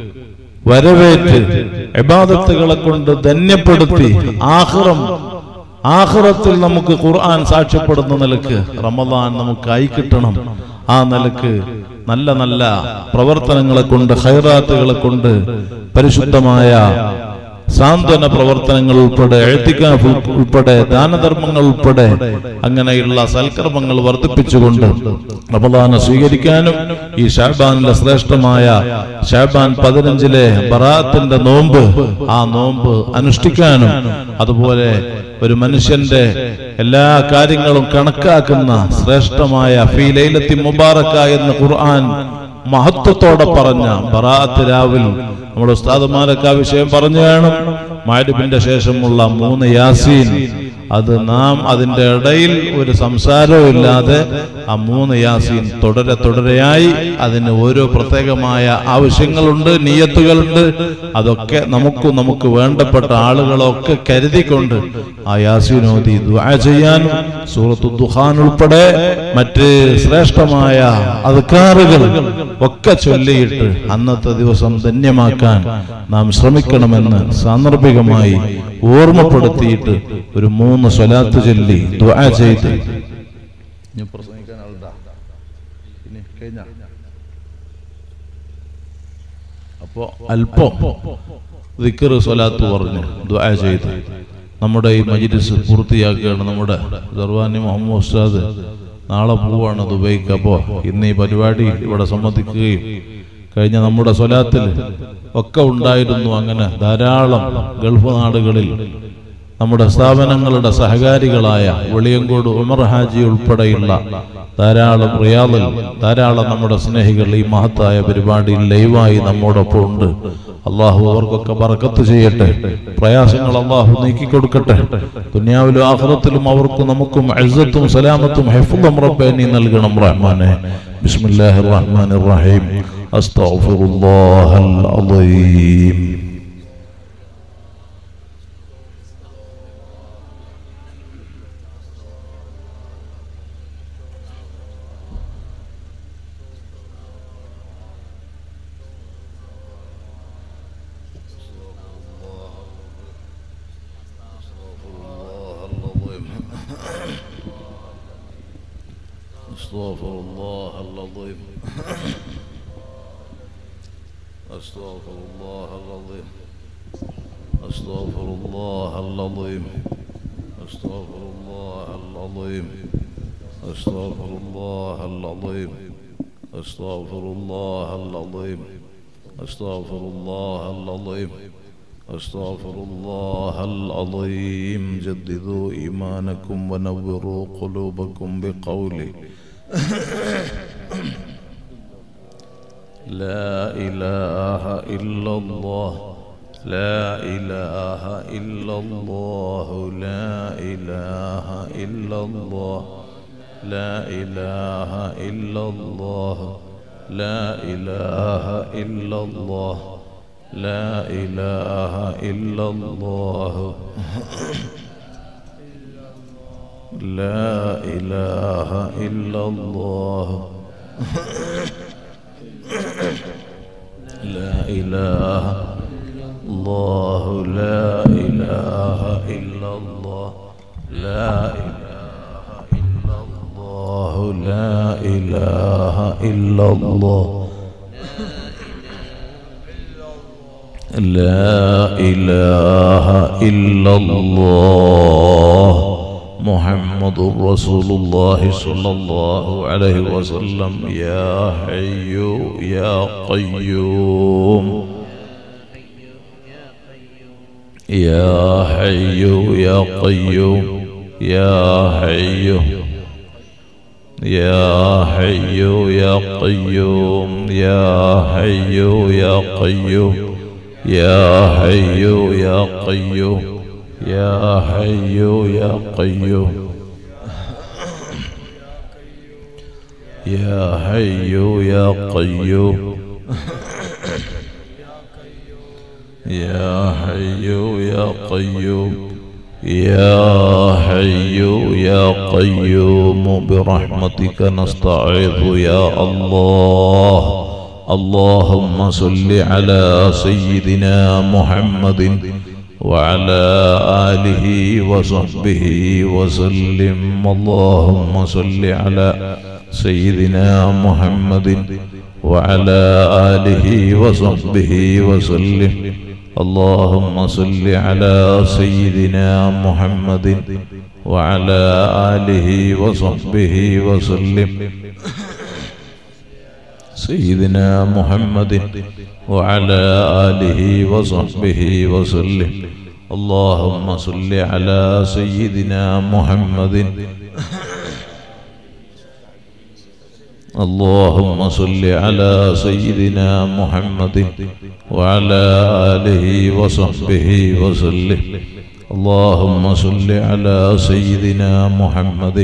വരവേറ്റ് ഇബാദത്തുകളെ കൊണ്ട് ധന്യപ്പെടുത്തി ആഹ്റം ആഹ്റത്തിൽ നമുക്ക് ഖുർആൻ സാക്ഷ്യപ്പെടുന്ന നിലക്ക് റമദാൻ നമുക്ക് ആയി കിട്ടണം ആ നിലക്ക് നല്ല നല്ല പ്രവർത്തനങ്ങളെ കൊണ്ട് ഹൈറാത്തുകളെ കൊണ്ട് പരിശുദ്ധമായ സാന്ത്വന പ്രവർത്തനങ്ങൾ ഉൾപ്പെടെ എഴുത്തിക്കാഫ് ഉൾപ്പെടെ ദാനധർമ്മങ്ങൾ ഉൾപ്പെടെ അങ്ങനെയുള്ള സൽക്കർമ്മങ്ങൾ വർദ്ധിപ്പിച്ചുകൊണ്ട് റമദാനെ സ്വീകരിക്കാനും ഈ ഷാബാനിലെ ശ്രേഷ്ഠമായ ഷാബാൻ പതിനഞ്ചിലെ ബറാത്തിന്റെ നോമ്പ് ആ നോമ്പ് അനുഷ്ഠിക്കാനും അതുപോലെ ഒരു മനുഷ്യന്റെ എല്ലാ കാര്യങ്ങളും കണക്കാക്കുന്ന ശ്രേഷ്ഠമായ ഫീലൈലത്തി മുബാറക്ക എന്ന ഖുർആൻ മഹത്വത്തോടെ പറഞ്ഞ ബറാത്ത് രാവിൽ നമ്മുടെ ഉസ്താദുമാരൊക്കെ ആ വിഷയം പറഞ്ഞു വേണം മാരിബിന്റെ ശേഷമുള്ള മൂന്ന് യാസീൻ അത് നാം അതിന്റെ ഇടയിൽ ഒരു സംസാരവും ഇല്ലാതെ ആ മൂന്ന് യാസീൻ തുടരെ തുടരെയായി അതിന് ഓരോ പ്രത്യേകമായ ആവശ്യങ്ങളുണ്ട് നീയത്തുകളുണ്ട് അതൊക്കെ നമുക്കും നമുക്ക് വേണ്ടപ്പെട്ട ആളുകളൊക്കെ കരുതിക്കൊണ്ട് ആ യാസീനോദി ദുആ ചെയ്യാനും സൂറത്തു ദുഹാൻ ഉൾപ്പെടെ മറ്റ് ശ്രേഷ്ഠമായ അധികാറുകൾ ഒക്കെ ചൊല്ലിയിട്ട് അന്നത്തെ ദിവസം ധന്യമാക്കാൻ നാം ശ്രമിക്കണമെന്ന് സാന്ദർഭികമായി ഓർമ്മപ്പെടുത്തിയിട്ട് ഒരു മൂന്ന് സ്വലാത്ത് ചൊല്ലി ദുആ ചെയ്ത് ഇനി പ്രസംഗിക്കാൻ ആളുണ്ടാ? ഇനി കഴിഞ്ഞാ? അപ്പോ അല്പം ദിക്ർ സ്വലാത്ത് പറഞ്ഞു ദുആ ചെയ്ത് നമ്മുടെ ഈ മജ്ലിസ് പൂർത്തിയാക്കുകയാണ് നമ്മുടെ ദർവാനി മുഹമ്മദ് ഉസ്താദ് നാളെ പോവാണ് ദുബൈക്ക് അപ്പോ ഇന്ന് ഈ പരിപാടി ഇവിടെ സംബന്ധിക്കുകയും കഴിഞ്ഞ നമ്മുടെ സ്വലാത്തിൽ ഒക്കെ ഉണ്ടായിരുന്നു അങ്ങനെ ധാരാളം ഗൾഫ് നാടുകളിൽ നമ്മുടെ സ്ഥാപനങ്ങളുടെ സഹകാരികളായ വെളിയങ്കോട് ഉമർ ഹാജി ഉൾപ്പെടെയുള്ള ധാരാളം റിയാദിൽ ധാരാളം നമ്മുടെ സ്നേഹികൾ ഈ മഹത്തായ പരിപാടിയിൽ ലൈവായി നമ്മോടൊപ്പം ഉണ്ട് അള്ളാഹു അവർക്കൊക്കെ ബർക്കത്ത് ചെയ്യട്ടെ പ്രയാസങ്ങൾ അള്ളാഹു നീക്കിക്കൊടുക്കട്ടെ ദുനിയാവിലും ആഹ്റത്തിലും അവർക്കും നമുക്കും അഴ്സത്തും സലാമത്തും ഹെഫുദം റബ്ബെ നീ നൽകണം റഹ്മാനെ ബിസ്മില്ലാഹിർ റഹ്മാനിർ റഹീം അസ്തഗ്ഫിറുല്ലാഹൽ അളീം استغفر الله العظيم استغفر الله العظيم استغفر الله العظيم استغفر الله العظيم استغفر الله العظيم استغفر الله العظيم استغفر الله العظيم استغفر الله العظيم جددوا ايمانكم ونوروا قلوبكم بقولي لا إله إلا الله لا إله إلا الله لا إله إلا الله لا إله إلا الله لا إله إلا الله لا إله إلا الله لا إله إلا الله لا إله الله لا إله إلا الله لا إله إلا الله لا إله إلا الله لا إله إلا الله محمد رسول الله صلى الله عليه وسلم يا حي يا قيوم يا حي يا قيوم يا حي يا حي يا قيوم يا حي يا قيوم يا حي يا قيوم يا حي يا قيوم يا حي يا قيوم يا حي يا قيوم يا حي يا قيوم برحمتك نستعيذ يا الله اللهم صل على سيدنا محمد وعلى آله وصحبه وسلم اللهم صل على سيدنا محمد وعلى آله وصحبه وسلم اللهم صل على سيدنا محمد وعلى آله وصحبه وسلم سيدنا محمد وعلى آله وصحبه وسلم اللهم صل على سيدنا محمد اللهم صل على سيدنا محمد وعلى آله وصحبه وسلم اللهم صل على سيدنا محمد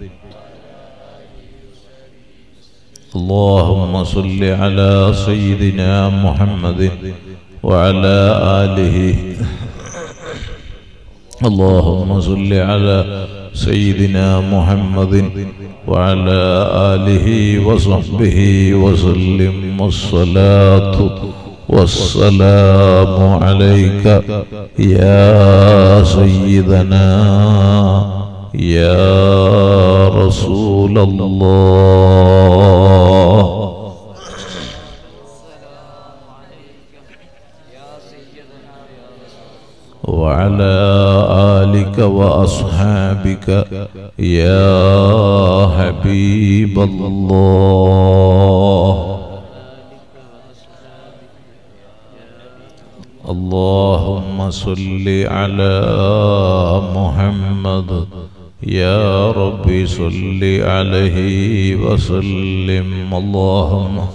اللهم صل على سيدنا محمد وعلى آله اللهم صل على سيدنا محمد وعلى آله وصحبه وسلم والصلاة والسلام عليك يا سيدنا يا رسول الله وعلى آلك وأصحابك يا حبيب الله اللهم صل على محمد يا ربي صل عليه وسلم اللهم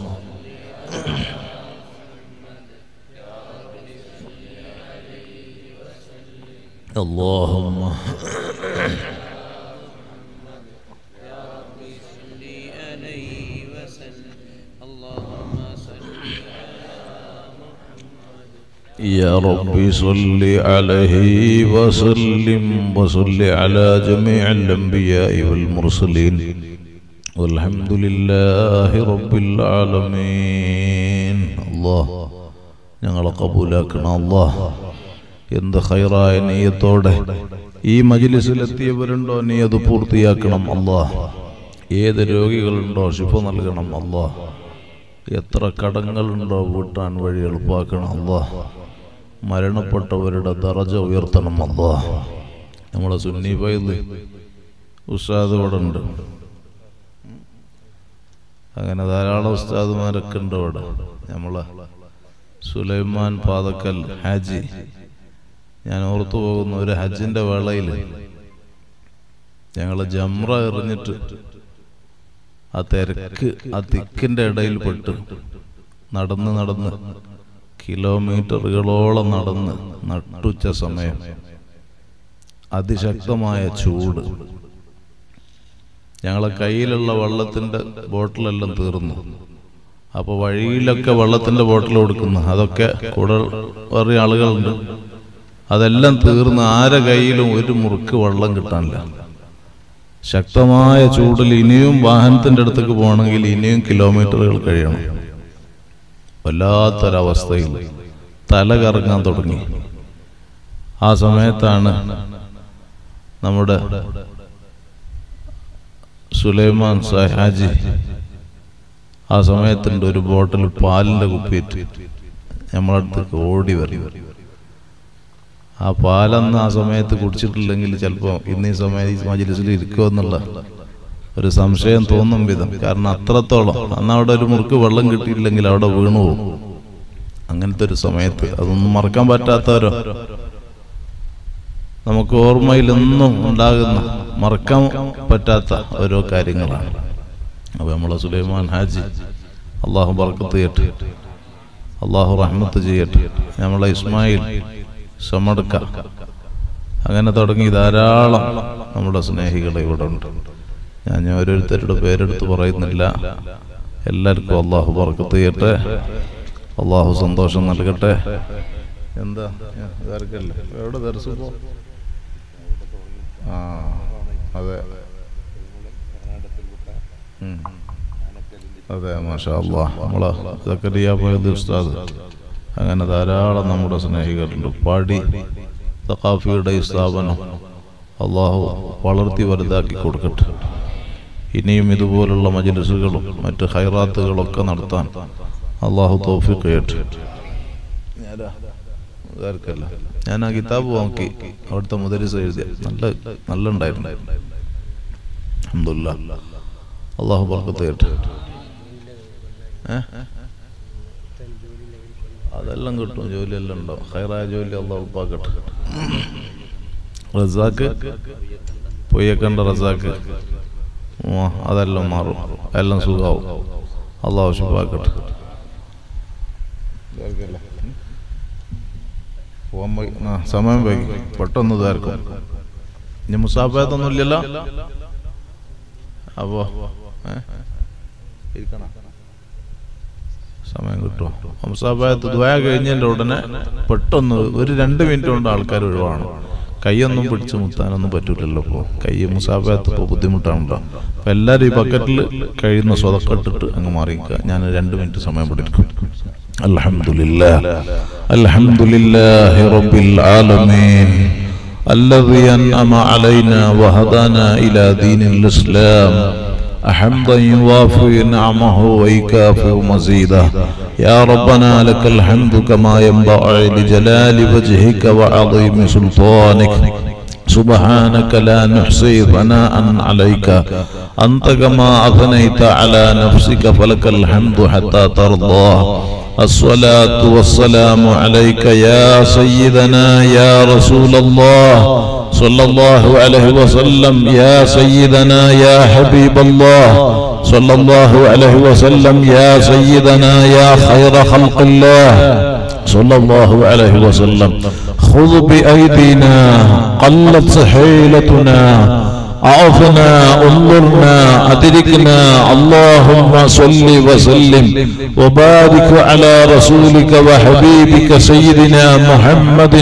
اللهم عليه وسلم اللهم صل يا ربي صل عليه وسلم وصل على جميع الأنبياء والمرسلين والحمد لله رب العالمين الله ഞങ്ങളെ കബൂലാക്കണം അല്ലാഹ് എന്ത് ഹൈറായ നീയത്തോടെ ഈ മജിലിസിലെത്തിയവരുണ്ടോ നീ അത് പൂർത്തിയാക്കണം അല്ലാഹ് ഏത് രോഗികളുണ്ടോ ശിഫ നൽകണം അല്ലാഹ് എത്ര കടങ്ങളുണ്ടോ വീട്ടാൻ വഴി എളുപ്പാക്കണം അല്ലാഹ് മരണപ്പെട്ടവരുടെ ദറജ ഉയർത്തണം അല്ലാഹ് നമ്മളെ സുന്നി ഫൈദ് ഉസ്താദ് ഇവിടെ ഉണ്ട് അങ്ങനെ ധാരാളം ഉസ്താദുമാരൊക്കെ ഉണ്ട് ഇവിടെ നമ്മളെ സുലൈമാൻ പാതക്കൽ ഹാജി ഞാൻ ഓർത്തു പോകുന്ന ഒരു ഹജ്ജിന്റെ വേളയിൽ ഞങ്ങൾ ജമ്ര എറിഞ്ഞിട്ട് ആ തിരക്ക് ആ തിക്കിന്റെ ഇടയിൽ പെട്ട് നടന്ന് നടന്ന് കിലോമീറ്ററുകളോളം നടന്ന് നട്ടുച്ച സമയം അതിശക്തമായ ചൂട് ഞങ്ങളെ കയ്യിലുള്ള വെള്ളത്തിന്റെ ബോട്ടിലെല്ലാം തീർന്നു അപ്പൊ വഴിയിലൊക്കെ വെള്ളത്തിന്റെ ബോട്ടിൽ കൊടുക്കുന്നു അതൊക്കെ കൂടെ വേറെ ആളുകളുണ്ട് അതെല്ലാം തീർന്ന് ആരെ കയ്യിലും ഒരു മുറുക്ക് വെള്ളം കിട്ടാനില്ല ശക്തമായ ചൂടിൽ ഇനിയും വാഹനത്തിന്റെ അടുത്തേക്ക് പോകണമെങ്കിൽ ഇനിയും കിലോമീറ്ററുകൾ കഴിയണം വല്ലാത്തൊരവസ്ഥയിൽ തല കറങ്ങാൻ തുടങ്ങി ആ സമയത്താണ് നമ്മുടെ സുലൈമാൻ സാഹാജി ആ സമയത്തുണ്ട് ഒരു ബോട്ടിൽ പാലിന്റെ കുപ്പിയിട്ട് നമ്മളടുത്തേക്ക് ഓടി വരും ആ പാലന്ന് ആ സമയത്ത് കുടിച്ചിട്ടില്ലെങ്കിൽ ചിലപ്പോൾ ഇന്ന് ഈ സമയത്ത് ഈ മജിലിസിൽ ഇരിക്കുമെന്നുള്ള ഒരു സംശയം തോന്നും വിധം കാരണം അത്രത്തോളം അന്ന് അവിടെ ഒരു മുറുക്ക് വെള്ളം കിട്ടിയില്ലെങ്കിൽ അവിടെ വീണു പോകും അങ്ങനത്തെ ഒരു സമയത്ത് അതൊന്നും മറക്കാൻ പറ്റാത്തവരോ നമുക്ക് ഓർമ്മയിൽ എന്നും ഉണ്ടാകുന്ന മറക്കാൻ പറ്റാത്ത ഓരോ കാര്യങ്ങളാണ് അപ്പൊ നമ്മളെ സുലൈമാൻ ഹാജി അള്ളാഹു ബർക്കത്ത് ചെയ്യട്ടെ അള്ളാഹു റഹ്മത്ത് ചെയ്യട്ടെ നമ്മളെ ഇസ്മായിൽ സമടക്ക അങ്ങനെ തുടങ്ങി ധാരാളം നമ്മുടെ സ്നേഹികൾ ഇവിടെ ഉണ്ട് ഞാൻ ഞാൻ ഓരോരുത്തരുടെ പേരെടുത്ത് പറയുന്നില്ല എല്ലാവർക്കും അള്ളാഹു ബർക്കത്ത് ചെയ്യട്ടെ അള്ളാഹു സന്തോഷം നൽകട്ടെ എന്താ ഇതാർക്കല്ലേ എവിടെ ദർശിപ്പോ ആ അതെ ഉം. അതെ മാഷാ അള്ളാ നമ്മളെ സക്കരിയ പോയത് ഉസ്താദ് അങ്ങനെ ധാരാളം നമ്മുടെ സ്നേഹികളുണ്ട് പാടി തക്കാഫിയുടെ ഈ സ്ഥാപനം അള്ളാഹു വളർത്തി വലുതാക്കി കൊടുക്കട്ടെ ഇനിയും ഇതുപോലുള്ള മജലിസുകളും മറ്റ് ഹൈറാത്തുകളൊക്കെ നടത്താൻ അള്ളാഹു തോഫിക്ക് ചെയ്യട്ടെ ഇതാർക്കല്ല ഞാൻ ആ കിതാബ് നോക്കി അവിടുത്തെ മുദരിസ് എഴുതിയ നല്ല നല്ല ഉണ്ടായിരുന്നു അൽഹംദുലില്ലാ അള്ളാഹു ബർക്കത്ത് ചെയ്യട്ടെ ഏ? അതെല്ലാം കിട്ടും ജോലിയെല്ലാം ഉണ്ടാവും ഹൈറായ ജോലി അള്ളാഹു ഉപ്പാക്കട്ടെ റസാക്ക് പൊയ്യക്കണ്ട റസാക്ക് ഉവ്വ, അതെല്ലാം മാറും എല്ലാം സുഖാവും അള്ളാഹു ശുഭാക്കട്ടെ പോവാൻ വൈ- ആ, സമയം വൈകി പെട്ടെന്ന് ഇതായിരിക്കും ഇനി മുസാഫായത്തൊന്നും ഇല്ലല്ലോ അപ്പോ ഏ? ഇരിക്കണോ? സമയം കിട്ടുമോ മുസാഫായത്ത് ദ്വയ കഴിഞ്ഞതിന്റെ ഉടനെ പെട്ടെന്ന് ഒരു രണ്ട് മിനിറ്റ് കൊണ്ട് ആൾക്കാർ ഒഴിവാണ് കൈയൊന്നും പിടിച്ച് മുത്താനൊന്നും പറ്റൂലല്ലോ ഇപ്പോ കൈ മുസാഫായത്ത് ഇപ്പോൾ ബുദ്ധിമുട്ടാണല്ലോ അപ്പൊ എല്ലാരും ഈ ബക്കറ്റിൽ കഴിയുന്ന സ്വതക്കെട്ടിട്ട് അങ്ങ് മാറിക്കുക ഞാൻ രണ്ട് മിനിറ്റ് സമയം പിടിക്കും അൽഹംദുലില്ലാ അൽഹംദുലില്ലാഹി റബ്ബിൽ ആലമീൻ الذي أنعم علينا وهدانا إلى دين الإسلام حمدا يوافي نعمه ويكافئ مزيده يا ربنا لك الحمد كما ينبغي لجلال وجهك وعظيم سلطانك سبحانك لا نحصي ثناء عليك أنت كما أثنيت على نفسك فلك الحمد حتى ترضى الصلاة والسلام عليك يا سيدنا يا رسول الله صلى الله عليه وسلم يا سيدنا يا حبيب الله صلى الله عليه وسلم يا سيدنا يا خير خلق الله صلى الله عليه وسلم خذ بأيدينا قلت حيلتنا أعفنا انظرنا أدركنا اللهم صل وسلم وبارك على رسولك وحبيبك سيدنا محمد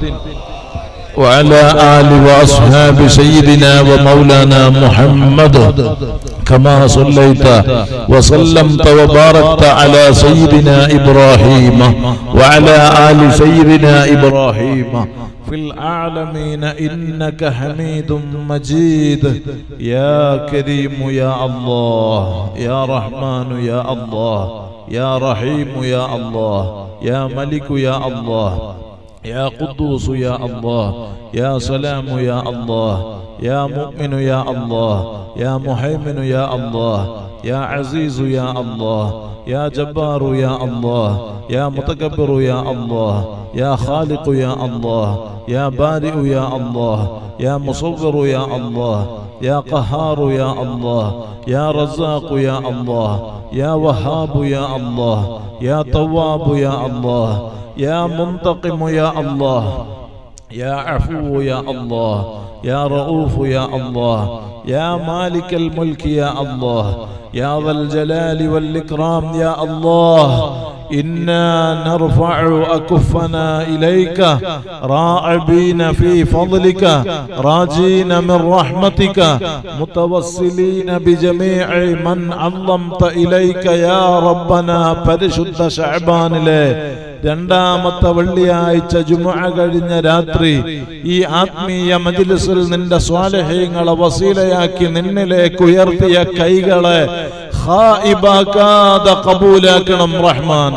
وعلى آل وأصحاب سيدنا ومولانا محمد كما صليت وسلمت وباركت على سيدنا إبراهيم وعلى آل سيدنا إبراهيم في العالمين إنك حميد مجيد يا كريم يا الله يا رحمن يا الله يا رحيم يا الله يا ملك يا الله يا قدوس يا الله يا سلام يا الله يا مؤمن يا الله يا مهيمن يا الله يا عزيز يا الله يا جبار يا الله يا متكبر يا الله يا خالق يا الله يا بارئ يا الله يا مصور يا الله يا قهار يا الله يا رزاق يا الله يا وهاب يا الله يا تواب يا الله يا منتقم يا الله يا عفو يا الله يا رؤوف يا الله يا مالك الملك يا الله يا ذا الجلال والإكرام يا الله إنا نرفع أكفنا إليك راعبين في فضلك راجين من رحمتك متوسلين بجميع من عظمت إليك يا ربنا പരിശുദ്ധ ഷഅബാനിലെ രണ്ടാമത്തെ വെള്ളിയാഴ്ച ജുമുഅ കഴിഞ്ഞ രാത്രി ഈ ആത്മീയ മജ്ലിസിൽ നിന്റെ സ്വാലഹ്യങ്ങളെ വസീലയാക്കി നിന്നിലേക്ക് ഉയർത്തിയ കൈകളെ ഖായിബാക്കാതെ കബൂലാക്കണം റഹ്മാൻ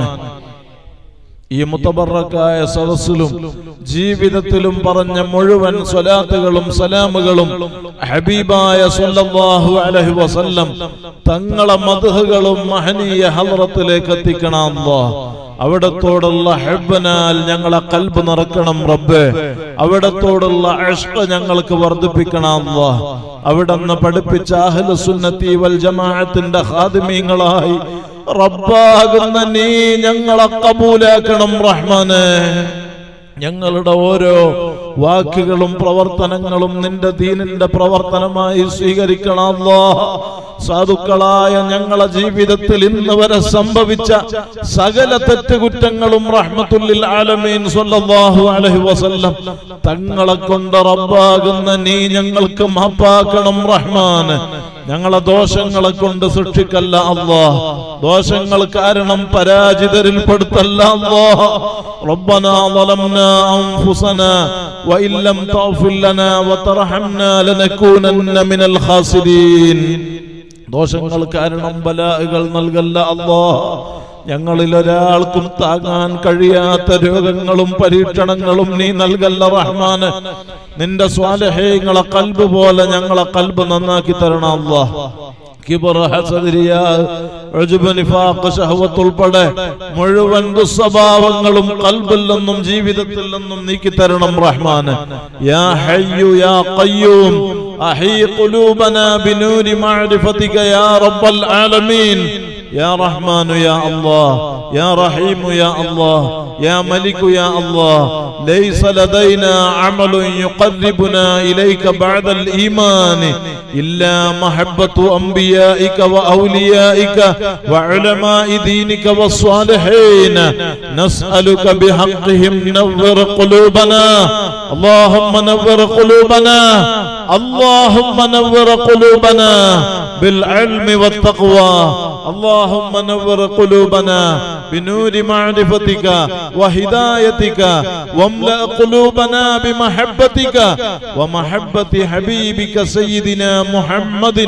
ഈ മുത്തബറക്കായ സദസ്സിലും ജീവിതത്തിലും പറഞ്ഞ മുഴുവൻ സ്വലാത്തുകളും സലാമുകളും ഹബീബായ സല്ലല്ലാഹു അലൈഹി വസല്ലം തങ്ങളെ മദ്ഹുകളും മഹനീയ ഹദ്റത്തിലേക്ക് എത്തിക്കണം അല്ലാഹ് അവിടത്തോടുള്ള ഹെബനാൽ ഞങ്ങളെ കൽബ് നിറക്കണം റബ്ബേ അവിടത്തോടുള്ള അഷ്ക ഞങ്ങൾക്ക് വർദ്ധിപ്പിക്കണം അല്ലാഹ് അവിടുന്ന് പഠിപ്പിച്ച അഹ്ലു സുന്നത്തി വൽ ജമാഅത്തിന്റെ ഖാദിമീങ്ങളായി റബ്ബാകുന്ന നീ ഞങ്ങളെ കബൂലാക്കണം റഹ്മാനെ ഞങ്ങളുടെ ഓരോ വാക്കുകളും പ്രവർത്തനങ്ങളും നിന്റെ ദീനിന്റെ പ്രവർത്തനമായി സ്വീകരിക്കണം അല്ലാഹ് സാധുക്കളായ ഞങ്ങളെ ജീവിതത്തിൽ ഇന്ന് വരെ സംഭവിച്ച സകല തെറ്റുകുറ്റങ്ങളും റഹ്മത്തുല്ലിൽ ആലമീൻ സ്വല്ലല്ലാഹു അലൈഹി വസല്ലം തങ്ങളെ കൊണ്ട് റബ്ബാകുന്ന നീ ഞങ്ങൾക്ക് മാപ്പാക്കണം റഹ്മാൻ ഞങ്ങളെ ദോഷങ്ങളെ കൊണ്ട് സൃഷ്ടിക്കല്ല അല്ലാ ദോഷങ്ങൾ കാരണം പരാജിതരിൽ പെടുത്തല്ല അല്ലാ ربنا ظلمنا أنفسنا وإن لم تغفر لنا وترحمنا لنكونن من الخاسرين ദോഷങ്ങൾ കാരണം ബലാഹുകൾ നൽകല്ല അല്ലാ ഞങ്ങളിൽ ഒരാൾക്കും താങ്ങാൻ കഴിയാത്ത രോഗങ്ങളും പരീക്ഷണങ്ങളും നീ നൽകല്ല റഹ്മാന് നിന്റെ സ്വാലഹേങ്ങളെ കൽബ് പോലെ ഞങ്ങളെ കൽബ് നന്നാക്കി തരണം അല്ലാ കിബർ ഹസദ് റിയാ ഉജ്ബ് നിഫാഖ് ശഹവത്ത് ഉൾപ്പെടെ മുഴുവൻ ദുസ്വഭാവങ്ങളും കൽബിൽ നിന്നും ജീവിതത്തിൽ നിന്നും നീക്കി തരണം റഹ്മാൻ യാ ഹയ്യു യാ ഖയ്യൂം അഹീ ഖുലൂബനാ ബിനൂരി മഅരിഫതിക യാ റബ്ബൽ ആലമീൻ يا رحمن يا الله يا رحيم يا الله يا ملك يا الله ليس لدينا عمل يقربنا إليك بعد الإيمان إلا محبة أنبيائك وأوليائك وعلماء دينك والصالحين نسألك بحقهم نور قلوبنا اللهم نور قلوبنا اللهم نور قلوبنا بالعلم والتقوى اللهم نور قلوبنا بنور معرفتك وهدايتك واملأ قلوبنا بمحبتك ومحبة حبيبك سيدنا محمد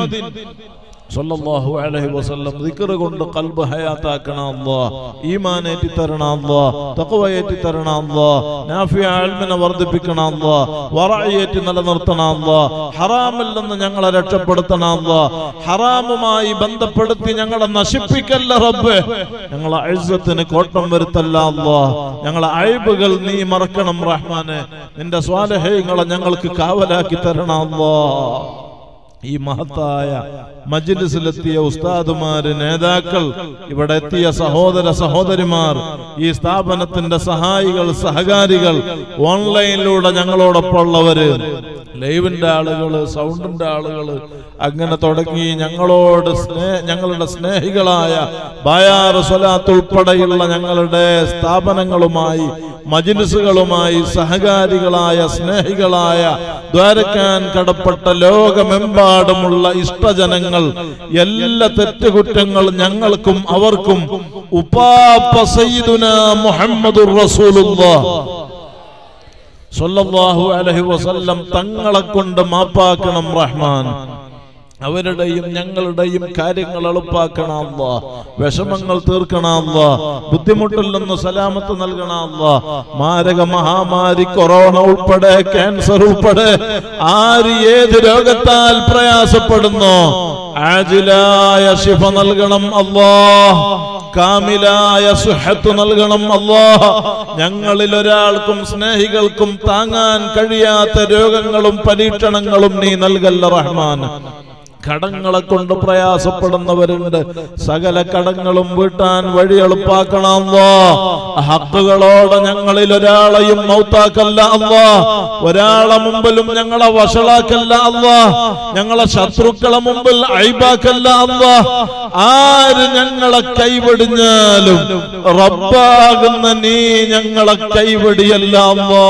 സല്ലല്ലാഹു അലൈഹി വസല്ലം ദിക്ർ കൊണ്ട് ഖൽബ് ഹയാത്താക്കണം അല്ലാഹ് ഈമാൻ ഏറ്റി തരണം അല്ലാഹ് തഖ്വ ഏറ്റി തരണം അല്ലാഹ് നാഫിയ ഇൽമിനെ വർദ്ധിപ്പിക്കണം അല്ലാഹ് വറഅ ഏറ്റി നിലനിർത്തണം അല്ലാഹ് ഹറാമിൽ നിന്ന് ഞങ്ങളെ രക്ഷപ്പെടുത്തണം അല്ലാഹ് ഹറാമുമായി ബന്ധപ്പെടുത്തി ഞങ്ങളെ നശിപ്പിക്കല്ല റബ്ബ് ഞങ്ങളെ ഇസ്സത്തിന് കോട്ടം വരുത്തല്ല അല്ലാഹ് ഞങ്ങളെ അയബുകൾ നീ മറക്കണം റഹ്മാനെ നിന്റെ സ്വാലഹ്യങ്ങളെ ഞങ്ങൾക്ക് കാവലാക്കി തരണം അല്ലാഹ് ഈ മഹത്തായ മജ്ലിസിലെത്തിയ ഉസ്താദുമാര് നേതാക്കൾ ഇവിടെ എത്തിയ സഹോദര സഹോദരിമാർ ഈ സ്ഥാപനത്തിന്റെ സഹായികൾ സഹകാരികൾ ഓൺലൈനിലൂടെ ഞങ്ങളോടൊപ്പം ഉള്ളവര് ലൈവിന്റെ ആളുകള് സൗണ്ടിന്റെ ആളുകള് അങ്ങനെ തുടങ്ങി ഞങ്ങളോട് സ്നേഹ ഞങ്ങളുടെ സ്നേഹികളായ ബായാർ സ്വലാത്ത് ഉൾപ്പെടെയുള്ള ഞങ്ങളുടെ സ്ഥാപനങ്ങളുമായി മജിലിസുകളുമായി സഹകാരികളായ സ്നേഹികളായ ദ്വാരക്കാൻ കടപ്പെട്ട ലോകമെമ്പാടുമുള്ള ഇഷ്ടജനങ്ങൾ എല്ലാ തെറ്റുകുറ്റങ്ങൾ ഞങ്ങൾക്കും അവർക്കും ഉപ്പാപ്പ സയ്യിദുന മുഹമ്മദുർ റസൂലുള്ളാഹ് സല്ലല്ലാഹു അലൈഹി വസല്ലം തങ്ങളെ കൊണ്ട് മാപ്പാക്കണം റഹ്മാൻ അവരുടെയും ഞങ്ങളുടെയും കാര്യങ്ങൾ എളുപ്പാക്കണം അല്ലാ വിഷമങ്ങൾ തീർക്കണം അല്ലാ ബുദ്ധിമുട്ടിൽ നിന്ന് സലാമത്ത് നൽകണം അല്ലാ മാരക മഹാമാരി കൊറോണ ഉൾപ്പെടെ ക്യാൻസർ ഉൾപ്പെടെ ആര് ഏത് രോഗത്താൽ പ്രയാസപ്പെടുന്നു ആജിലായ ശിഫ നൽകണം അല്ലാ കാമിലായ സുഹത്ത് നൽകണം അല്ലാ ഞങ്ങളിൽ ഒരാൾക്കും സ്നേഹികൾക്കും താങ്ങാൻ കഴിയാത്ത രോഗങ്ങളും പരീക്ഷണങ്ങളും നീ നൽകല്ല റഹ്മാൻ കടങ്ങളെ കൊണ്ട് പ്രയാസപ്പെടുന്നവരുണ്ട് സകല കടങ്ങളും വീട്ടാൻ വഴി എളുപ്പാക്കണമല്ലോ ഹക്കുകളോടെ ഞങ്ങളിൽ ഒരാളെയും മൗത്താക്കല്ല അല്ലാ ഒരാളെ മുമ്പിലും ഞങ്ങളെ വഷളാക്കല്ല അല്ലാ ഞങ്ങളെ ശത്രുക്കളെ മുമ്പിൽ അഴിബാക്കല്ല അല്ലാ ആര് ഞങ്ങളെ കൈവടിഞ്ഞാലും റബ്ബാകുന്ന നീ ഞങ്ങളെ കൈവടിയല്ല അല്ലാ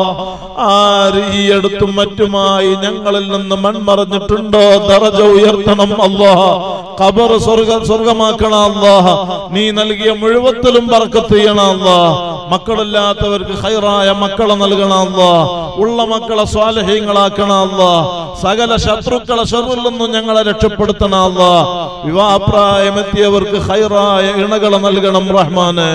ആര് ഈ അടുത്തും മറ്റുമായി ഞങ്ങളിൽ നിന്ന് മൺമറഞ്ഞിട്ടുണ്ടോ ദറജ ഉയർത്തണം അല്ലാ ഖബർ സ്വർഗ സ്വർഗമാക്കണം അല്ലാ നീ നൽകിയ മുഴുവത്തിലും ബർക്കത്ത് ചെയ്യണം അല്ലാ മക്കളില്ലാത്തവർക്ക് ഹൈറായ മക്കളെ നൽകണം അല്ലാ ഉള്ള മക്കളെ സ്വാലഹ്യങ്ങളാക്കണം അല്ലാ സകല ശത്രുക്കളെ ഷെറിൽ നിന്നും ഞങ്ങളെ രക്ഷപ്പെടുത്തണം അല്ലാ വിവാഹപ്രായമെത്തിയവർക്ക് ഹൈറായ ഇണകളെ നൽകണം റഹ്മാനെ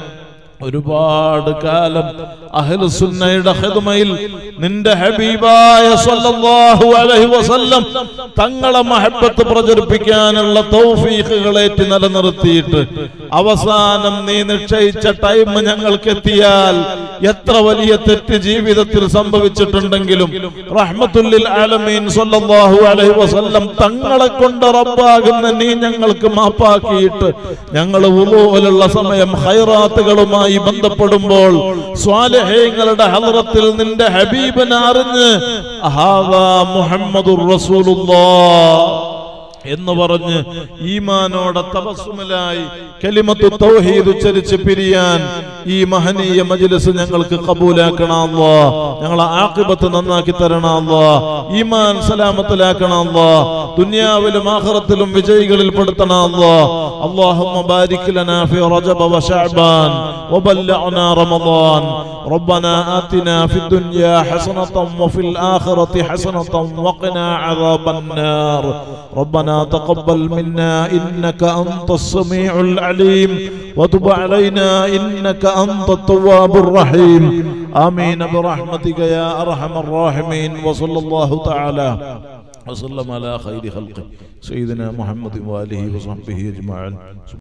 ഒരുപാട് കാലം അഹ്ലുസുന്നയുടെ ഖിദ്മയിൽ നിന്റെ ഹബീബായ സല്ലല്ലാഹു അലൈഹി വസല്ലം തങ്ങളെ മഹബത്ത് പ്രചരിപ്പിക്കാനുള്ള തൗഫീഖുകളേറ്റ് നിലനിർത്തിയിട്ട് അവസാനം നീ നിശ്ചയിച്ച ടൈം ഞങ്ങൾക്ക് എത്തിയാൽ എത്ര വലിയ തെറ്റ് ജീവിതത്തിൽ സംഭവിച്ചിട്ടുണ്ടെങ്കിലും റഹ്മത്തുല്ലിൽ ആലമീൻ സല്ലല്ലാഹു അലൈഹി വസല്ലം തങ്ങളെ കൊണ്ട് റബ്ബാകുന്ന നീ ഞങ്ങൾക്ക് മാപ്പാക്കിയിട്ട് ഞങ്ങൾ വുളൂവിലുള്ള സമയം ഹൈറാത്തുകളുമായി ബന്ധപ്പെടുമ്പോൾ സ്വാലഹ്യങ്ങളുടെ ഹലറത്തിൽ നിന്റെ ഹബീബിനെ അറിഞ്ഞ് അഹാദാ മുഹമ്മദുർ റസൂലുള്ളാഹ് എന്ന് പറഞ്ഞ് ഈമാനോടെ തപസ്സുമലായി കലിമത്തു തൗഹീദ് ഉച്ചരിച്ച് പിരിയാൻ ഈ മഹനീയ മജ്ലിസ് ഞങ്ങൾക്ക് കബൂലാക്കണമല്ലോ ഞങ്ങളെ ആഖിബത്ത് നന്നാക്കി തരണമല്ലോ ഈമാൻ സലാമത്തിലാക്കണമല്ലോ ദുനിയാവിലും ആഖിറത്തിലും വിജയികളിൽ പെടുത്തണമല്ലോ اللهم بارك لنا في رجب وشعبان وبلغنا رمضان ربنا آتنا في الدنيا حسنة وفي الآخرة حسنة وقنا عذاب النار ربنا تقبل منا إنك أنت السميع العليم وتب علينا إنك أنت التواب الرحيم آمين برحمتك يا أرحم الراحمين وصلى الله تعالى وسلم على خير خلقه سيدنا محمد وآله وصحبه أجمعين